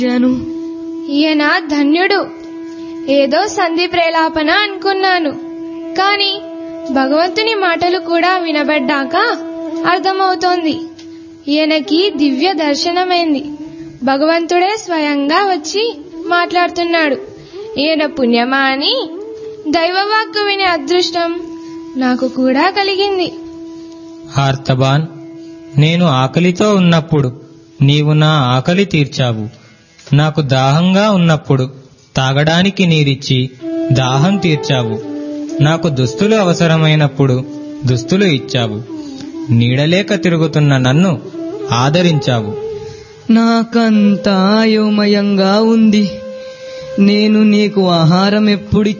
జను ఈయన ధన్యుడు ఏదో సంధి ప్రేలాపన అనుకున్నాను కాని భగవంతుని మాటలు కూడా వినబడ్డాక అర్థమవుతోంది ఈయనకి దివ్య దర్శనమైంది భగవంతుడే స్వయంగా వచ్చి మాట్లాడుతున్నాడు ఈయన పుణ్యమా అని దైవవాక్కు వినే అదృష్టం నాకు కూడా కలిగింది ఆర్తబాన్ నేను ఆకలితో ఉన్నప్పుడు నీవు నా ఆకలి తీర్చావు నాకు దాహంగా ఉన్నప్పుడు తాగడానికి నీరిచ్చి దాహం తీర్చావు నాకు దుస్తులు అవసరమైనప్పుడు దుస్తులు ఇచ్చావు నీడలేక తిరుగుతున్న నన్ను ఆదరించావు నాకంతా అయోమయంగా ఉంది నేను నీకు ఆహారం ఎప్పుడు